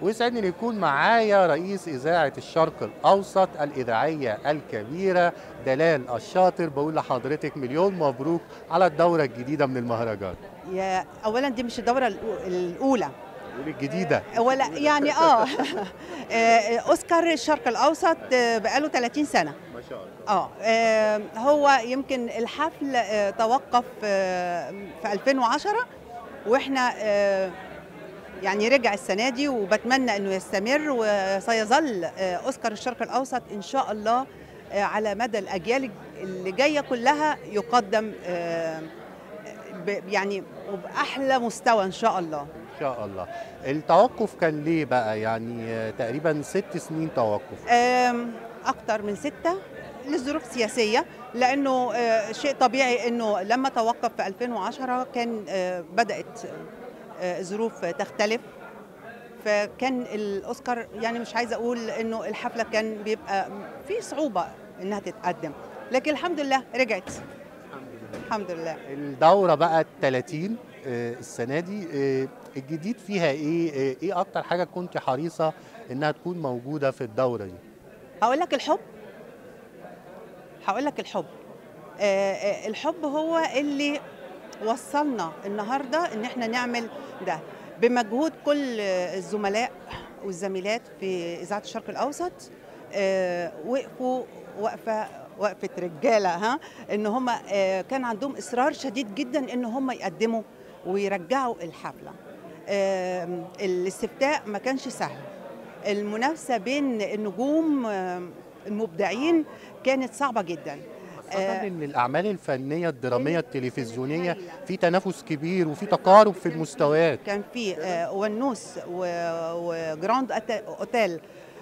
ويسعدني ان يكون معايا رئيس اذاعه الشرق الاوسط الاذاعيه الكبيره دلال الشاطر بقول لحضرتك مليون مبروك على الدوره الجديده من المهرجان يا اولا دي مش الدوره الأو- الاولى قولي الجديده ولا يعني اه آه، اوسكار الشرق الاوسط آه، بقاله 30 سنه ما شاء الله اه آه، هو يمكن الحفل آه، توقف آه، في 2010 واحنا آه، يعني رجع السنه دي وبتمنى انه يستمر وسيظل آه، اوسكار الشرق الاوسط ان شاء الله آه، على مدى الاجيال اللي جايه كلها يقدم آه، ب- يعني وباحلى مستوى ان شاء الله ان شاء الله التوقف كان ليه بقى يعني آه، تقريبا ست سنين توقف آم، أكتر من ستة للظروف السياسية لأنه آه، شيء طبيعي أنه لما توقف في 2010 كان آه، بدأت آه، الظروف تختلف فكان الأوسكار يعني مش عايزة أقول أنه الحفلة كان بيبقى في صعوبة أنها تتقدم لكن الحمد لله رجعت الحمد لله الدوره بقى ال 30 آه، السنه دي آه، الجديد فيها ايه آه، ايه اكتر حاجه كنت حريصه انها تكون موجوده في الدوره دي هقول لك الحب هقول لك الحب آه، آه، الحب هو اللي وصلنا النهارده ان احنا نعمل ده بمجهود كل آه، الزملاء والزميلات في اذاعه الشرق الاوسط آه، وقفوا وقفه وقفه رجاله ها ان هم كان عندهم اصرار شديد جدا ان هم يقدموا ويرجعوا الحفله آم، الاستفتاء ما كانش سهل المنافسه بين النجوم آم، المبدعين كانت صعبه جدا خاصة آه، ان الاعمال الفنيه الدراميه التلفزيونيه في تنافس كبير وفي تقارب في المستويات كان في آه، ونوس و- وجراند أت- اوتيل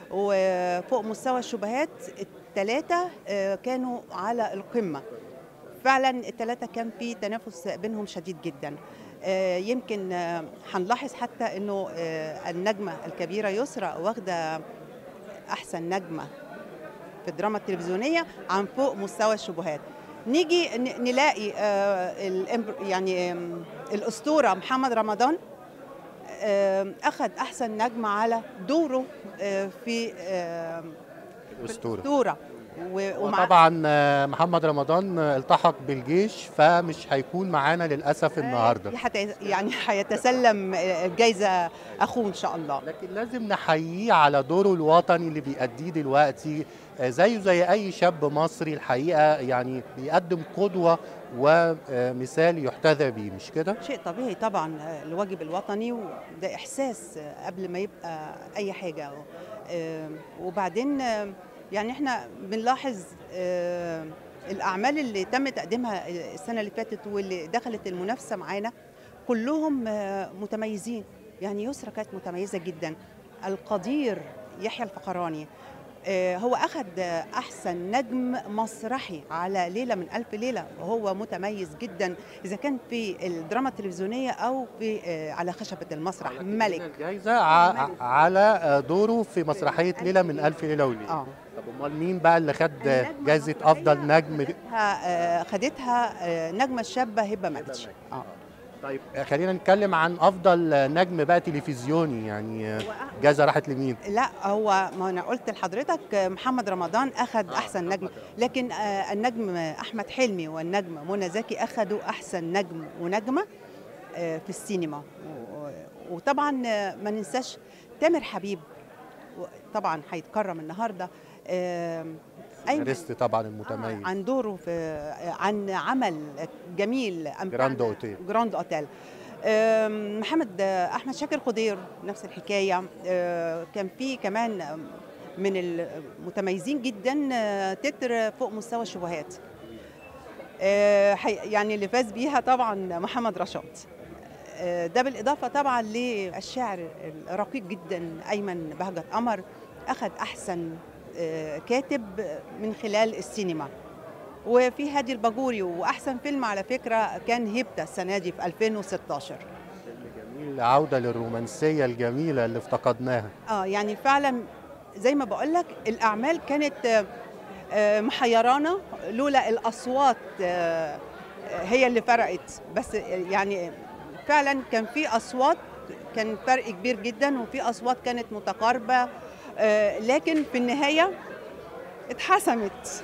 وفوق مستوى الشبهات الثلاثه كانوا على القمه فعلا الثلاثه كان في تنافس بينهم شديد جدا آه، يمكن آه، هنلاحظ حتى انه آه، النجمه الكبيره يسرى واخده احسن نجمه في الدراما التلفزيونيه عن فوق مستوى الشبهات نيجي ن- نلاقي آه، الإمبر- يعني آم، الاسطوره محمد رمضان آم، اخذ احسن نجم على دوره آه، في آم، في الاسطوره الاسطوره و- ومع وطبعا آه، محمد رمضان آه، التحق بالجيش فمش هيكون معانا للاسف النهارده حت- يعني هيتسلم الجائزه اخوه ان شاء الله لكن لازم نحييه على دوره الوطني اللي بيأديه دلوقتي آه، زيه زي اي شاب مصري الحقيقه يعني بيقدم قدوه ومثال يحتذى بيه مش كده؟ شيء طبيعي طبعا آه، الواجب الوطني وده احساس آه، قبل ما يبقى اي حاجه آه، وبعدين آه، يعني احنا بنلاحظ آه، الاعمال اللي تم تقديمها السنه اللي فاتت واللي دخلت المنافسه معانا كلهم آه، متميزين يعني يسرا كانت متميزه جدا القدير يحيى الفقراني آه، هو أخذ أحسن نجم مسرحي على ليلة من ألف ليلة وهو متميز جدا إذا كان في الدراما التلفزيونية أو في آه، على خشبة المسرح ملك الجائزه ع- على آه، دوره في مسرحيه ليله من الف ليله وليله اه طب امال مين بقى اللي خد النجمة جائزه الرئيسية افضل نجم خدتها آه، خدتها آه، نجمة الشابة هبة مجدي اه طيب آه، خلينا نتكلم عن افضل آه، نجم بقى تلفزيوني يعني آه، الجائزه راحت لمين لا هو ما انا قلت لحضرتك آه، محمد رمضان اخذ احسن نجم لكن آه، النجم احمد حلمي والنجم منى زكي اخذوا احسن نجم ونجمه آه، في السينما و- وطبعا آه، ما ننساش تامر حبيب و- طبعا هيتكرم النهارده آه، أيمن ريست طبعا المتميز عن دوره في عن عمل جميل أمتعنا- جراند أوتيل. جراند اوتيل أم، محمد احمد شاكر خضير نفس الحكايه أه، كان في كمان أم، من المتميزين جدا أه، تتر فوق مستوى الشبهات أه، حي- يعني اللي فاز بيها طبعا محمد رشاد أه، ده بالاضافه طبعا للشاعر الرقيق جدا ايمن بهجت قمر اخذ احسن أه، كاتب من خلال السينما وفي هادي الباجوري واحسن فيلم على فكره كان هيبتا السنه دي في 2016 جميل عوده للرومانسيه الجميله اللي افتقدناها اه يعني فعلا زي ما بقول لك الاعمال كانت آه، آه، محيرانا لولا الاصوات آه، آه، هي اللي فرقت بس يعني فعلا كان في اصوات كان فرق كبير جدا وفي اصوات كانت متقاربه آه، لكن في النهايه اتحسمت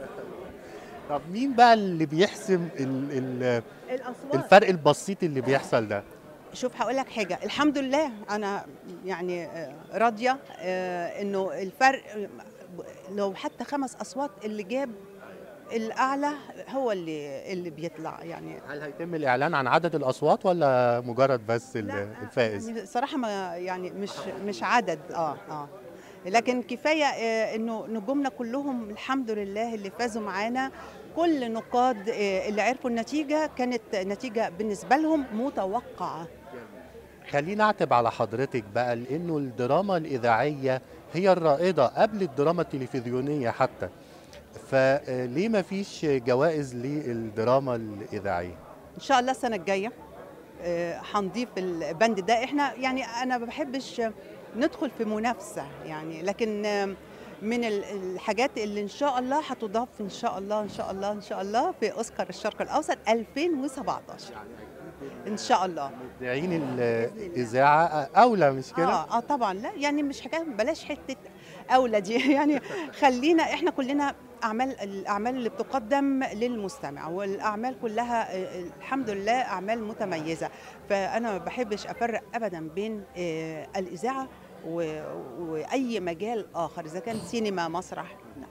طب مين بقى اللي بيحسم ال ال الاصوات الفرق البسيط اللي بيحصل ده شوف هقول لك حاجه الحمد لله انا يعني آه، راضيه آه، انه الفرق لو حتى خمس اصوات اللي جاب الاعلى هو اللي اللي بيطلع يعني هل هيتم الاعلان عن عدد الاصوات ولا مجرد بس ال- لا، الفائز يعني صراحه ما يعني مش مش عدد اه اه لكن كفايه آه، انه نجومنا كلهم الحمد لله اللي فازوا معانا كل نقاد آه، اللي عرفوا النتيجه كانت نتيجه بالنسبه لهم متوقعه خلينا اعتب على حضرتك بقى لانه الدراما الاذاعيه هي الرائده قبل الدراما التلفزيونيه حتى فليه ما فيش جوائز للدراما الاذاعيه ان شاء الله السنه الجايه آه، هنضيف البند ده احنا يعني انا ما بحبش ندخل في منافسه يعني لكن آه، من ال- الحاجات اللي ان شاء الله هتضاف ان شاء الله ان شاء الله ان شاء الله في اوسكار الشرق الاوسط 2017 ان شاء الله مذيعين الاذاعه اولى مش كده اه اه طبعا لا يعني مش حكايه بلاش حته اولى دي يعني خلينا احنا كلنا اعمال الاعمال اللي بتقدم للمستمع والاعمال كلها آه، الحمد لله اعمال متميزه فانا ما بحبش افرق ابدا بين آه، الاذاعه و- واي مجال اخر اذا كان سينما مسرح لا.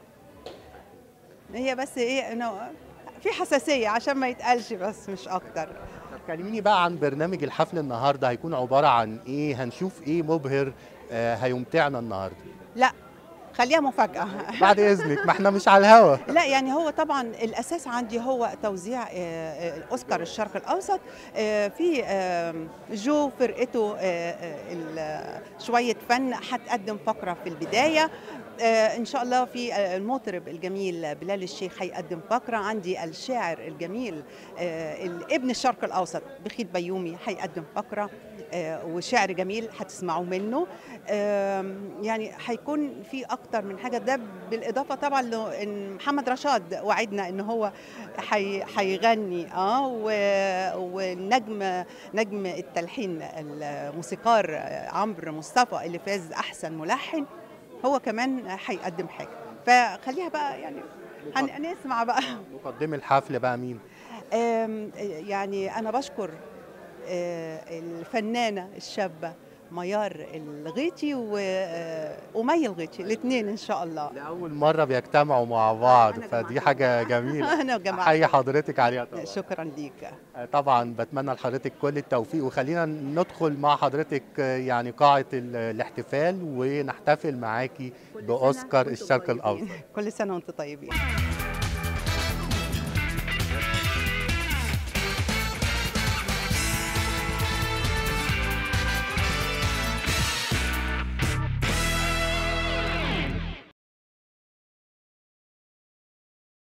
هي بس ايه انه في حساسيه عشان ما يتقالش بس مش اكتر طب كلميني بقى عن برنامج الحفل النهارده هيكون عباره عن ايه هنشوف ايه مبهر آه، هيمتعنا النهارده لا خليها مفاجاه بعد اذنك ما احنا مش على الهوا لا يعني هو طبعا الاساس عندي هو توزيع آه، آه، اوسكار الشرق الاوسط آه، في آه، جو فرقته آه، آه، ال- شويه فن هتقدم فقره في البدايه آه، ان شاء الله في آه، المطرب الجميل بلال الشيخ هيقدم فقره عندي الشاعر الجميل آه، ال- ابن الشرق الاوسط بخيت بيومي هيقدم فقره آه، وشعر جميل هتسمعوا منه آم، يعني هيكون في اكتر من حاجه ده بالاضافه طبعا له ان محمد رشاد وعدنا ان هو حي- هيغني اه و- والنجم نجم التلحين الموسيقار عمرو مصطفى اللي فاز احسن ملحن هو كمان هيقدم حاجه فخليها بقى يعني هن- هنسمع بقى مقدم الحفل بقى مين آم، يعني أنا بشكر آه، الفنانة الشابة ميار الغيتي و- آه، ومي الغيتي الاثنين إن شاء الله لأول مرة بيجتمعوا مع بعض أنا فدي جماعة. حاجة جميلة أنا وجماعة أحيي حضرتك عليها طبعا شكرا ليك طبعا بتمنى لحضرتك كل التوفيق وخلينا ندخل مع حضرتك يعني قاعة ال- الاحتفال ونحتفل معاكي بأوسكار الشرق الأوسط كل سنة وأنتم طيبين